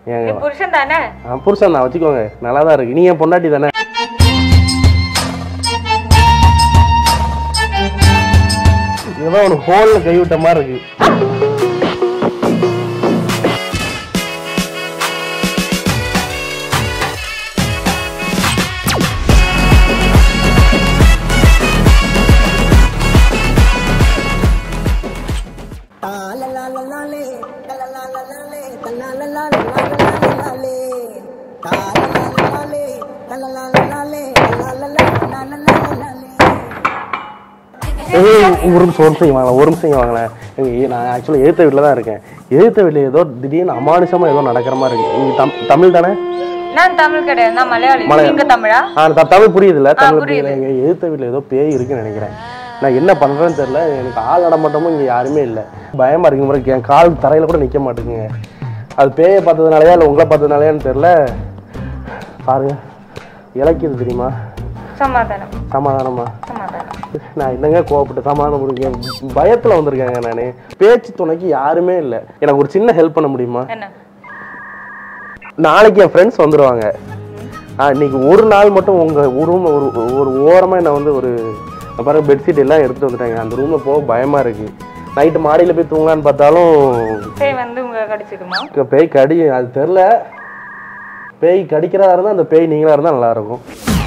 ஏங்க என் புருஷன் தானே ஆ, புருஷன் தான் வச்சுக்கோங்க நல்லா தான் இருக்கு நீ என் பொண்டாட்டி தானே ஏதோ ஒரு ஹோல்ல கை விட்ட மாதிரி இருக்கு ஏய், ஒரு நிமிஷம் ஒரு நிமிஷம் வாங்கலாம் ஒரு நிமிஷம் வாங்கலாம் எங்க நான் ஆக்சுவலாக எழுத்த வீட்டில் தான் இருக்கேன் எழுத்த வீட்டில் ஏதோ திடீர்னு அமானுஷமாக ஏதோ நடக்கிற மாதிரி இருக்கு நீங்க தம் தமிழ் தானே நான் தமிழ் கிடையாது நான் மலையாளி மலையாளி. நீங்க தமிழா ஆ த- தமிழ் புரியுதுல்ல தமிழ் புரியுது. புரியல எங்க எழுத்த வீட்டில் ஏதோ பேய் இருக்குன்னு நினைக்கிறேன் நான் என்ன பண்றேன்னு தெரியல எனக்கு ஆள் நடமாட்டமும் இங்கே யாருமே இல்லை பயமா இருக்கு முறை என் கால் தரையில கூட நிற்க மாட்டேங்குங்க அது பேயை பார்த்ததுனாலயா இல்லை உங்களை பார்த்ததுனாலயான்னு தெரியல பாருங்க இலக்கியது தெரியுமா சமாதானம் சமாதானமா சமாதானம் நான் என்னங்க கோவப்பட்டு சமாதானம் கொடுக்கேன் பயத்தில் வந்திருக்கேங்க நான் பேச்சு துணைக்கு யாருமே இல்லை எனக்கு ஒரு சின்ன ஹெல்ப் பண்ண முடியுமா என்ன நாளைக்கு என் ஃப்ரெண்ட்ஸ் வந்துருவாங்க ஆ இன்னைக்கு ஒரு நாள் மட்டும் உங்க ரூம் ஒரு ஒரு ஓரமா என்ன வந்து ஒரு பாருங்க பெட்ஷீட் எல்லாம் எடுத்துட்டு வந்துட்டாங்க அந்த ரூம்ல போக பயமா இருக்கு நைட்டு மாடியில போய் தூங்கலான்னு பார்த்தாலும் பேய் வந்து உங்களை கடிச்சிக்குமா இங்க பேய் கடி அது தெரில பேய் கடிக்கிறதா இருந்தா அந்த பேய் நீங்களா இருந்தா நல்லா இருக்கும்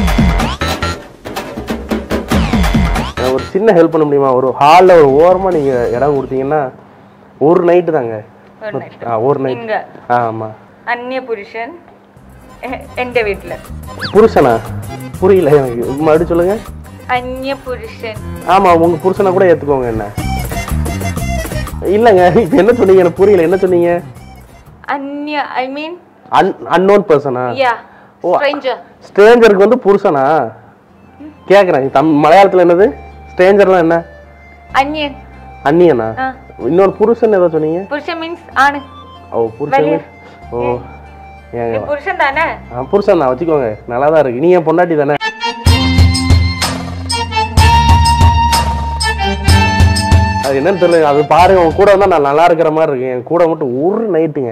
எனக்கு ஒரு சின்ன ஹெல்ப் பண்ண முடியுமா ஒரு ஹாலில் ஒரு ஓரமா நீங்க இடம் கொடுத்தீங்கன்னா ஒரு நைட்டு தாங்க ஒரு night. ஆ ஒரு நைட் இங்க ஆமா அந்நிய புருஷன் எ- எந்த வீட்டுல புருஷனா புரியல எனக்கு மறுபடியும் சொல்லுங்க அந்நிய புருஷன் ஆமா உங்க புருஷனை கூட ஏத்துக்கோங்க என்ன இல்லங்க இப்ப என்ன சொன்னீங்க எனக்கு புரியல என்ன சொன்னீங்க அந்நிய ஐ மீன் அன் அன்னோன் பர்சனா யா ஓ. ஸ்ட்ரேஞ்சர் ஸ்ட்ரேஞ்சருக்கு வந்து புருஷனா கேக்குறேன் தம் மலையாளத்துல என்னது ஸ்ட்ரேஞ்சர்லாம் என்ன அந்நியன் அந்நியனா ஆ. இன்னொரு புருஷன் ஏதோ சொன்னீங்க புருஷன் மீன்ஸ் ஆணு ஓ புருஷன் வெளிய. ஓ ஏங்க என் புருஷன் தானே ஆ, புருஷன் தான் வச்சுக்கோங்க நல்லா தான் இருக்கு நீ என் பொண்டாட்டி தானே அது என்னன்னு தெரியல அது பாருங்க உங்க கூட வந்தா நான் நல்லா இருக்கிற மாதிரி இருக்கு என் கூட மட்டும் ஒரு நைட்டுங்க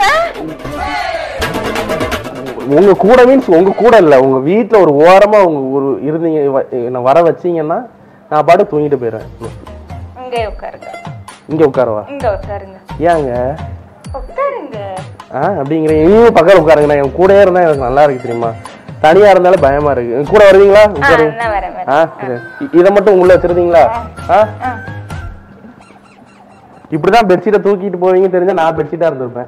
உங்க கூட மீன்ஸ் உங்க கூட இல்ல உங்க வீட்ல ஒரு ஓரமா உங்க ஒரு இருந்தீங்க வ- என்ன வர வச்சீங்கன்னா நான் பாட்டு தூங்கிட்டு போயிடுறேன் இங்கே உட்காருங்க இங்க உட்காரவா இங்க உட்காருங்க ஏங்க உட்காருங்க ஆ அப்படிங்கிறீங்க இன்னும் பக்கம் உட்காருங்க நான் என் கூடயே இருந்தா எனக்கு நல்லா இருக்கு தெரியுமா தனியா இருந்தாலும் பயமா இருக்கு என் கூட வருவீங்களா ஆ உட்காருங்க நான் வரேன் வரேன் ஆ சரி. இ- இதை மட்டும் உள்ள வச்சிருந்தீங்களா ஆ ஆ இப்படிதான் பெட்ஷீட்டை தூக்கிட்டு போவீங்க தெரிஞ்சா நான் பெட்ஷீட்டா இருந்திருப்பேன்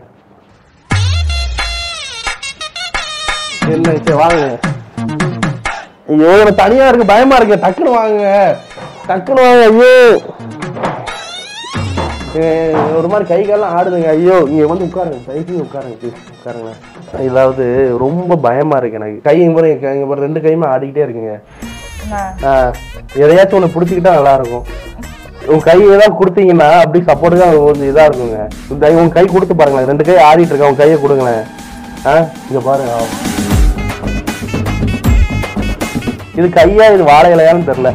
என்ன சரி வாங்க ஐயோ எனக்கு தனியா இருக்கு பயமா இருக்கு டக்குன்னு வாங்க டக்குன்னு வாங்க ஐயோ ஏ, ஒரு மாதிரி கை காலம் ஆடுதுங்க ஐயோ இங்க வந்து உட்காருங்க கைக்கு உட்காருங்க please, உட்காருங்க இதாவது ரொம்ப பயமா இருக்கு எனக்கு கை இங்க பாருங்க, கை இங்க பாருங்க, ரெண்டு கையுமே ஆடிக்கிட்டே இருக்குங்க நான் ஆ, எதையாச்சும் ஒன்று பிடிச்சிக்கிட்டா நல்லா இருக்கும் உங்க கை ஏதாவது கொடுத்தீங்கன்னா அப்படி சப்போர்ட்டுగా கொஞ்சம் இதா இருக்குங்க இந்த உங்க கை கொடுத்து பாருங்களேன் ரெண்டு கை ஆடிட்டு இருக்கா உங்க கையை கொடுங்களேன் ஆ இங்க பாருங்க இது கையா இது வாழை இலையான்னு தெரியல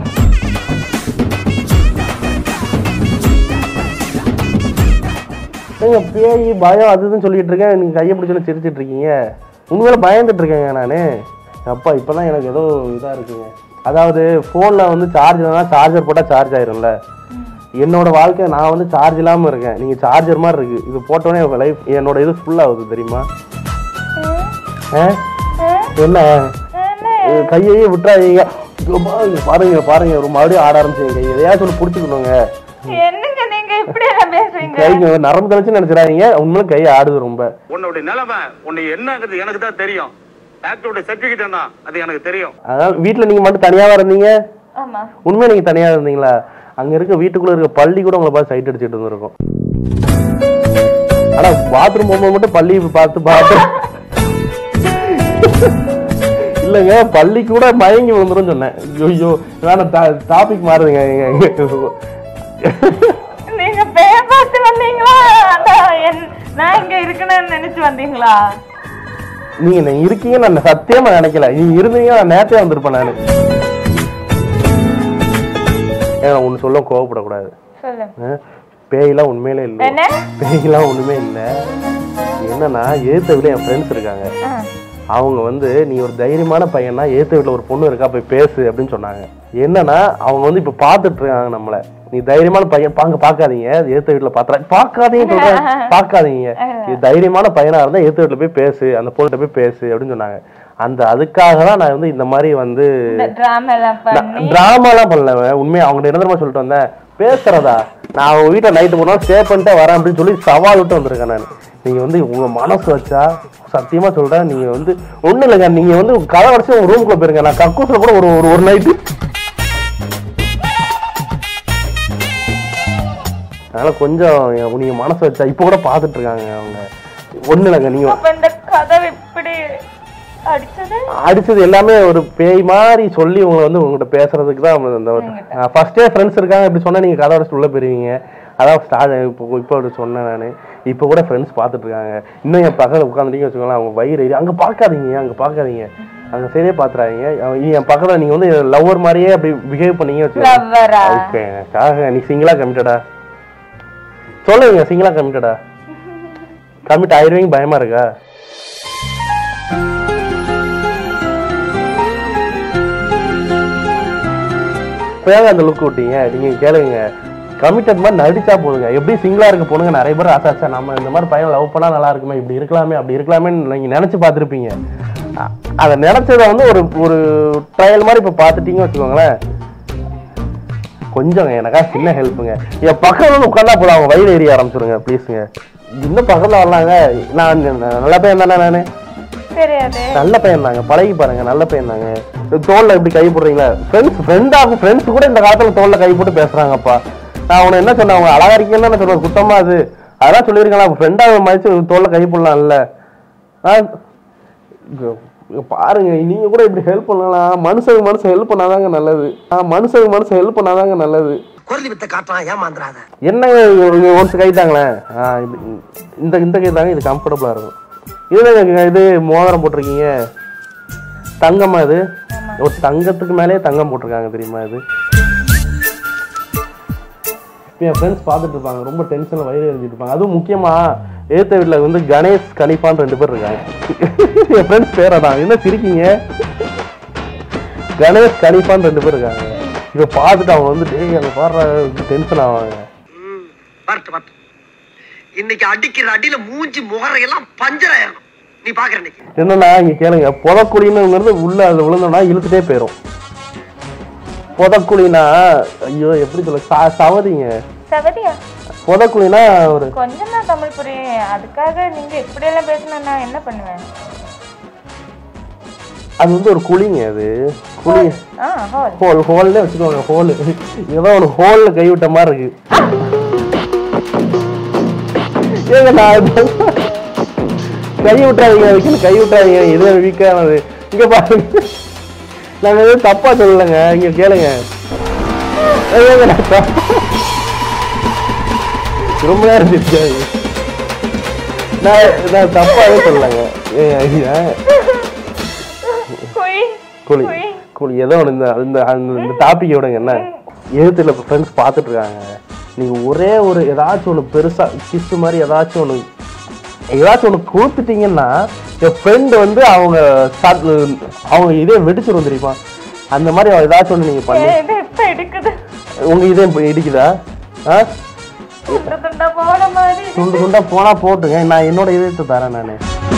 ஏங்க பேய் பயம் அது இதுன்னு சொல்லிட்டு இருக்கேன் நீங்க கையை பிடிச்சோன்னு சிரிச்சிட்டு இருக்கீங்க உண்மையில பயந்துட்டு இருக்கேங்க நானு அப்பா இப்பதான் எனக்கு ஏதோ இதா இருக்குங்க அதாவது போன்ல வந்து சார்ஜ் சார்ஜர் போட்டா சார்ஜ் ஆயிரும்ல என்னோட வாழ்க்கை நான் வந்து சார்ஜ் இல்லாம இருக்கேன் நீங்க சார்ஜர் மாதிரி இருக்கு இது போட்டோன்னே லைஃப் என்னோட இது ஃபுல் ஆகுது தெரியுமா ஆ? என்ன இது கையையே விட்டுறாதீங்க இதோ பாருங்க பாருங்க பாருங்க ஒரு மறுபடியும் ஆட ஆரம்பிச்சீங்க கை எதையாச்சும் ஒன்று பிடிச்சிக்கணுங்க என்னங்க நீங்க இப்படி எல்லாம் பேசுறீங்க கைங்க நரம்பு தலைச்சு நினைச்சிடாதீங்க உண்மையில கை ஆடுது ரொம்ப உன்னுடைய நிலைமை உன்னை என்னங்கிறது எனக்கு தான் தெரியும் டாக்டரோட சர்டிபிகேட் என்ன அது எனக்கு தெரியும் அதனால வீட்டுல நீங்க மட்டும் தனியாவா இருந்தீங்க ஆமா உண்மையா நீங்க தனியா இருந்தீங்களா அங்க இருக்க வீட்டுக்குள்ள இருக்க பள்ளி கூட உங்களை பார்த்து சைட் அடிச்சிட்டு இருந்திருக்கும் ஆனா பாத்ரூம் போகும்போது மட்டும் பள்ளி பார்த்து பார்த்து இல்லைங்க பள்ளி கூட மயங்கி விழுந்துரும் சொன்னேன் ஐயோ வேணாம் டாபிக் மாறுதுங்க நீங்க பேய பார்த்து வந்தீங்களா அதான் என்- நான் இங்க இருக்கணும்னு நினைச்சு வந்தீங்களா நீங்க நீங்க இருக்கீங்க நான் சத்தியமா நினைக்கல நீங்க இருந்தீங்க நான் நேரத்தே வந்திருப்பேன் நானு ஏன்னா ஒண்ணு சொல்ல கோவப்படக்கூடாது சொல்லு ஆ? பேயெல்லாம் உண்மையிலே இல்லை என்ன பேயெல்லாம் ஒண்ணுமே இல்லை என்னன்னா ஏத்த வீட்டுல என் ஃப்ரெண்ட்ஸ் இருக்காங்க ஆ. அவங்க வந்து நீ ஒரு தைரியமான பையனா ஏத்த வீட்டுல ஒரு பொண்ணு இருக்கா போய் பேசு அப்படின்னு சொன்னாங்க என்னன்னா அவங்க வந்து இப்ப பாத்துட்டு இருக்காங்க நம்மள நீ தைரியமான பையன் பாங்க பாக்காதீங்க ஏத்த வீட்டுல பாத்துறா பாக்காதீங்க சொல்றேன் பாக்காதீங்க நீ தைரியமான பையனா இருந்தா ஏத்த வீட்டுல போய் பேசு அந்த பொண்ணுகிட்ட போய் பேசு அப்படின்னு சொன்னாங்க அந்த அதுக்காக தான் நான் வந்து இந்த மாதிரி வந்து இந்த டிராமா எல்லாம் பண்ணி டிராமாலாம் பண்ணல உண்மையா அவங்க நிரந்தரமா சொல்லிட்டு வந்தேன் பேசுறதா நான் அவங்க வீட்டுல நைட்டு போனா ஸ்டே பண்ணிட்டே வரேன் அப்படின்னு சொல்லி சவால் விட்டு வந்திருக்கேன் நான் நீங்க வந்து உங்க மனசு வச்சா சத்தியமா சொல்றேன் நீங்க வந்து ஒண்ணும் இல்லைங்க நீங்க வந்து கதை வச்சு உங்க ரூமுக்குள்ள போயிருங்க நான் கக்கூஸ்ல கூட ஒரு ஒரு ஒரு நைட்டு அதனால கொஞ்சம் நீங்க மனசு வச்சா இப்ப கூட பாத்துட்டு இருக்காங்க அவங்க ஒண்ணு இல்லைங்க நீங்க அப்ப இந்த கதவு இப்படி அடிச்சது அடிச்சது எல்லாமே ஒரு பேய் மாதிரி சொல்லி உங்களை வந்து உங்ககிட்ட பேசுறதுக்கு தான் அந்த ஃபர்ஸ்டே ஃப்ரெண்ட்ஸ் இருக்காங்க இப்படி சொன்னா நீங்க கதை அடிச்சுட்டு உள்ள போயிருவீங்க அதான் ஸ்டார்ட் இப்போ இப்போ அப்படி சொன்னேன் நான் இப்போ கூட ஃப்ரெண்ட்ஸ் பார்த்துட்டு இருக்காங்க இன்னும் என் பக்கத்தில் உட்காந்துட்டீங்க வச்சுக்கோங்களேன் அவங்க வயிறு எரி அங்கே பார்க்காதீங்க அங்கே பார்க்காதீங்க அங்கே சரியே பார்த்துறாதீங்க என் பக்கத்தில் நீங்கள் வந்து லவ்வர் மாதிரியே அப்படி பிஹேவ் பண்ணீங்க வச்சுக்கோங்க லவ்வரா ஓகே காக நீ சிங்கிளா கமிட்டடா சொல்லுங்க சிங்கிளா கமிட்டடா கமிட் ஆயிருவீங்க பயமா இருக்கா இப்போயாவது அந்த லுக் விட்டீங்க நீங்க கேளுங்க கமிட்டட் மாதிரி நடிச்சா போதுங்க எப்படி சிங்கிளா இருக்க பொண்ணுங்க நிறைய பேர் ஆசை ஆசை நம்ம இந்த மாதிரி பையன் லவ் பண்ணா நல்லா இருக்குமே இப்படி இருக்கலாமே அப்படி இருக்கலாமே நீங்க நினைச்சு பார்த்துருப்பீங்க அ- அதை நினைச்சதை வந்து ஒரு ஒரு ட்ரையல் மாதிரி இப்போ பார்த்துட்டீங்க வச்சுக்கோங்களேன் கொஞ்சம் எனக்கா சின்ன ஹெல்ப்புங்க என் பக்கத்துல வந்து உட்காந்தா போல அவங்க வயிறு ஏறி ஆரம்பிச்சிருங்க ப்ளீஸுங்க இன்னும் பக்கத்துல வரலாங்க நான் நல்ல பையன் தானே நானு தெரியாது நல்ல பையன் தாங்க பழகி பாருங்க நல்ல பையன் தாங்க தோல்ல இப்படி கை போடுறீங்களா ஃப்ரெண்ட்ஸ் ஃப்ரெண்டாகும் ஃப்ரெண்ட்ஸ் கூட இந்த காலத்துல தோல்ல கை போட்டு பேசுறாங்கப்பா நான் உன என்ன சொன்னேன் அவங்க அழகா இருக்கீங்கன்னு தானே சொல்றேன் குத்தமா அது அதெல்லாம் சொல்லியிருக்கலாம் ஃப்ரெண்டாக மதிச்சு தோல்ல கை போடலாம்ல ஆ, இங்க- இங்க பாருங்க நீங்க கூட இப்படி ஹெல்ப் பண்ணலாம் மனுஷங்க மனுஷன் ஹெல்ப் பண்ணாதாங்க நல்லது ஆ, மனுஷங்க மனுஷன் ஹெல்ப் பண்ணாதாங்க நல்லது குரலி வித்த காட்டுறான் ஏமாந்துறாத என்னங்க ஒன்ஸ் கை தாங்களேன் ஆ, இது- இந்த இந்த கை தாங்க இது கம்ஃபர்டபுளா இருக்கும் இதுல இது மோதிரம் போட்டிருக்கீங்க தங்கமா இது ஒரு தங்கத்துக்கு மேலே தங்கம் போட்டிருக்காங்க தெரியுமா இது இப்ப என் ஃப்ரெண்ட்ஸ் பார்த்துட்டு இருப்பாங்க ரொம்ப டென்ஷன்ல வயிறு எரிஞ்சிட்டு இருப்பாங்க அதுவும் முக்கியமா ஏத்த வீட்டுல வந்து கணேஷ் கணிப்பான்னு ரெண்டு பேர் இருக்காங்க என் ஃப்ரெண்ட்ஸ் பேரா தான் என்ன சிரிக்கீங்க கணேஷ் கணிப்பான்னு ரெண்டு பேர் இருக்காங்க இப்ப பார்த்துட்டு அவங்க வந்து டேய் அங்க பாடுற டென்ஷன் ஆவாங்க வரட்டு வரட்டு இன்னைக்கு அடிக்கிற அடியில மூஞ்சி முகரையெல்லாம் பஞ்சர் ஆயிரணும் நீ பாக்குற இன்னைக்கு என்னன்னா இங்க கேளுங்க புதக்குழினுங்கிறது உள்ள அது விழுந்தோம்னா இழுத்துட்டே போயிடும் புதக்குழினா ஐயோ எப்படி சொல்ல ச- சவதிங்க சவதியா புதக்குழினா ஒரு கொஞ்சம் தான் தமிழ் புரியும் அதுக்காக நீங்க இப்படி எல்லாம் பேசினா நான் என்ன பண்ணுவேன் அது வந்து ஒரு குழிங்க அது குழி ஆ ஹோல் ஹோல் ஹோல்லே வச்சுக்கோங்க ஹோல் ஏதோ ஒரு ஹோல்ல கை விட்ட மாதிரி இருக்கு ஏங்க நான் இது- கை விட்டாதீங்க அதுக்கு கை விட்டாதீங்க இது வீக்கானது இங்க பாருங்க நாங்க எதுவும் தப்பா சொல்லலைங்க இங்க கேளுங்க ஏங்க நான் தப்பா ரொம்ப நேரம் இருக்காது நான் நான் தப்பாவே சொல்லலைங்க ஏங்க, ஐயா குய் குழி குழி ஏதோ ஒன்று இந்த இந்த அந்த இந்த டாபிக் விடுங்க என்ன எழுத்துல ஃப்ரெண்ட்ஸ் பார்த்துட்டு இருக்காங்க நீங்க ஒரே ஒரு ஏதாச்சும் ஒன்று பெருசா கிஸ் மாதிரி ஏதாச்சும் ஒன்று ஏதாச்சும் ஒன்று கொடுத்துட்டீங்கன்னா என் ஃப்ரெண்டு வந்து அவங்க start- அவங்க இதே வெடிச்சிரும் தெரியுமா அந்த மாதிரி அவ ஏதாச்சும் ஒன்று நீங்க பண்ணி இது இப்ப எடுக்குது உங்க இதே இப்ப இடிக்குதா ஆ துண்டு துண்டா போன மாதிரி துண்டு துண்டா போனா போட்டுங்க நான் என்னோட இதயத்தை தரேன் நான்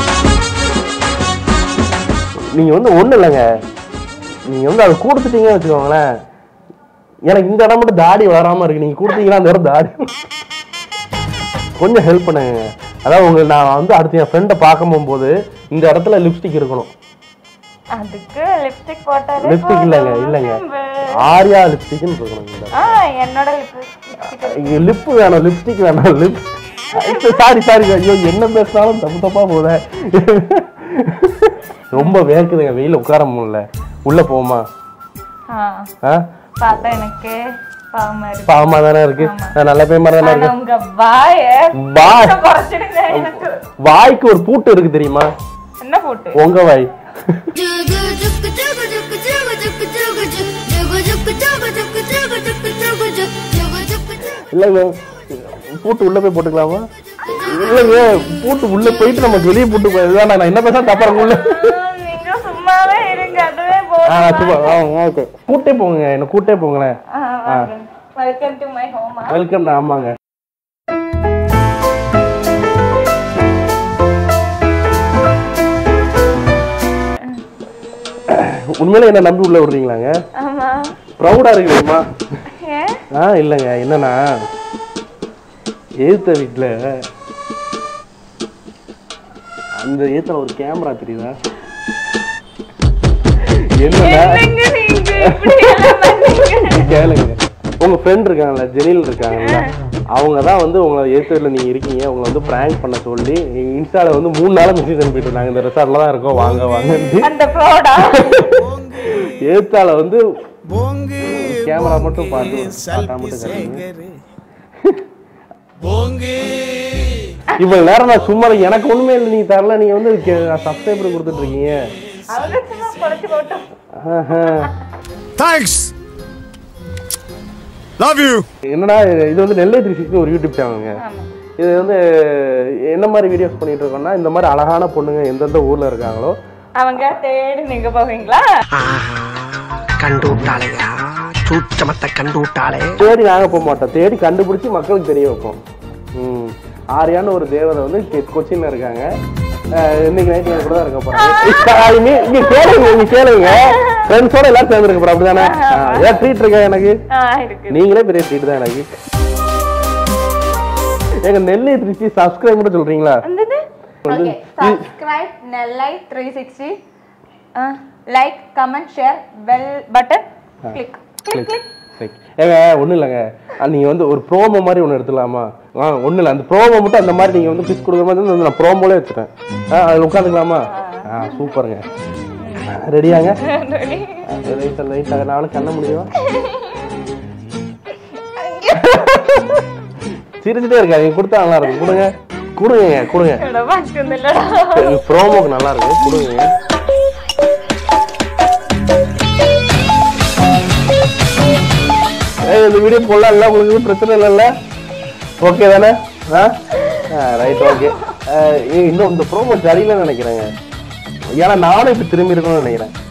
நீங்க வந்து ஒண்ணு இல்லைங்க நீங்க வந்து அதை கொடுத்துட்டீங்கன்னு வச்சுக்கோங்களேன் எனக்கு இந்த இடம் மட்டும் தாடி வராம இருக்கு நீங்க கொடுத்தீங்கன்னா அந்த இடம் தாடி கொஞ்சம் ஹெல்ப் பண்ணுங்க அதாவது உங்க நான் வந்து அடுத்து என் ஃப்ரெண்டை பார்க்க போகும்போது இந்த இடத்துல லிப்ஸ்டிக் இருக்கணும் அதுக்கு லிப்ஸ்டிக் போட்டாலே லிப்ஸ்டிக் இல்லைங்க இல்லைங்க ஆர்யா லிப்ஸ்டிக்னு இருக்கணும் இந்த ஆ என்னோட லிப்ஸ்டிக் லிப் வேணும் லிப்ஸ்டிக் வேணும் லிப் சாரி சாரி ஐயோ என்ன பேசினாலும் தப்பு தப்பா போத ரொம்ப வேர்க்குதுங்க வெயில உட்கார முடியல உள்ள போமா ஆ ஆ பார்த்தா எனக்கு பாவமா இருக்கு பாவமா தானே இருக்கு நான் நல்ல பையன் மாதிரி தானே ஆனா இருக்கு உங்க வாய வாய் குறைச்சிடுங்க எனக்கு வாய்க்கு ஒரு பூட்டு இருக்கு தெரியுமா என்ன போட்டு உங்க வாய் Jugu jugu jugu jugu jugu jugu jugu jugu jugu jugu jugu jugu jugu jugu jugu jugu jugu jugu இல்ல பூட்டு உள்ள போய் போட்டுக்கலாமா jugu இல்லைங்க பூட்டு உள்ள போயிட்டு நம்ம வெளியே பூட்டு போய் வேண்டாம் நான் என்ன பேச தப்பா உள்ள நீங்க சும்மாவே இருங்க அதுவே ஆ சும்மா போதும் ஓகே கூட்டே போங்க என்ன கூட்டே போங்களேன் welcome to my home welcome ஆமாங்க உண்மையில என்ன நம்பி உள்ள விடுறீங்களாங்க ஆமா ப்ரௌடா இருக்குதுமா ஏன் ஆ இல்லைங்க என்னன்னா எழுத்த வீட்டில் அந்த ஏத்துல ஒரு கேமரா தெரியுதா என்னன்னா என்னங்க நீங்க இப்படி எல்லாம் பண்ணீங்க கேளுங்க உங்க ஃப்ரெண்ட் இருக்காங்கல்ல ஜெனில் இருக்காங்கல்ல அவங்க தான் வந்து உங்களை ஏத்தூர்ல நீங்க இருக்கீங்க உங்களை வந்து பிராங்க் பண்ண சொல்லி இன்ஸ்டால வந்து மூணு நாளா மெசேஜ் அனுப்பிட்டு இருந்தாங்க இந்த ரெசார்ட்ல தான் இருக்கோம் வாங்க வாங்கன்னு அந்த ப்ரோடா ஏத்தால வந்து கேமரா மட்டும் பார்த்து பார்த்தா மட்டும் கிடையாது இவ்வளவு நேரம் நான் சும்மா இருக்கேன். எனக்கு ஒண்ணுமே இல்லை நீங்க தரல நீங்க வந்து சப்ஸ்கிரைபர் கொடுத்துட்டு இருக்கீங்க அவங்க சும்மா குறைச்சு போட்டோம் ஆஹா. தேங்க்ஸ் லவ் யூ என்னடா இது- இது வந்து நெல்லை த்ரீ சிக்ஸ்டி ஒரு யூடியூப் சேனலுங்க இது வந்து என்ன மாதிரி வீடியோஸ் பண்ணிட்டு இருக்கோம்னா இந்த மாதிரி அழகான பொண்ணுங்க எந்தெந்த ஊர்ல இருக்காங்களோ அவங்க தேடி நீங்க போவீங்களா கண்டு விட்டாளையா சூச்சமத்தை கண்டு விட்டாளே தேடி நாங்க போக மாட்டோம் தேடி கண்டுபிடிச்சி மக்களுக்கு தெரிய வைப்போம் ம் ஆரியான்னு ஒரு தேவதை வந்து கெ- கொச்சின்ல இருக்காங்க அஹ் இன்னைக்கு நைட் என் கூட தான் இருக்க போறாங்க இங்க கேளுங்க இங்க கேளுங்க ஃப்ரெண்ட்ஸோட எல்லாரும் சேர்ந்து இருக்க போறோம் அப்படிதானே ஆ, ஏன் ட்ரீட் இருக்கா எனக்கு ஆ இருக்கு நீங்களே பெரிய ட்ரீட் தான் எனக்கு எங்க நெல்லை திருச்சி சப்ஸ்கிரைப் மட்டும் சொல்றீங்களா வந்தது வந்து okay subscribe Nellai three sixty like comment share bell button click click click சரி. ஏங்க ஒன்றும் இல்லைங்க அஹ் நீங்க வந்து ஒரு ப்ரோமோ மாதிரி ஒன்று எடுத்துலாமா ஆ ஒன்றும் இல்லை அந்த ப்ரோமோ மட்டும் அந்த மாதிரி நீங்கள் வந்து பிஸ் கொடுக்குற மாதிரி இருந்தா நான் ப்ரோமோலே வச்சுட்டேன் ஆ அதில் உட்காந்துக்கலாமா ஆ சூப்பருங்க ரெடியாங்க ரெடி ரைட்டாக ரைட்டாக நானும் கண்ண முடியுமா சிரிச்சுட்டே இருக்காங்க கொடுத்தா நல்லா இருக்கும் கொடுங்க கொடுங்க கொடுங்க இவ்வளோ பாக்கு இல்லடா ப்ரோமோக்கு நல்லா இருக்கு கொடுங்க ஏய், இந்த வீடியோ போடலாம் இல்லை உங்களுக்கு எதுவும் பிரச்சனை இல்லைல்ல ஓகே தானே ஆ ரைட் ஓகே இன்னும் இந்த ப்ரோமோ சரியில்லைன்னு நினைக்கிறேங்க ஏன்னா நானும் இப்போ திரும்பி இருக்கணும்னு நினைக்கிறேன்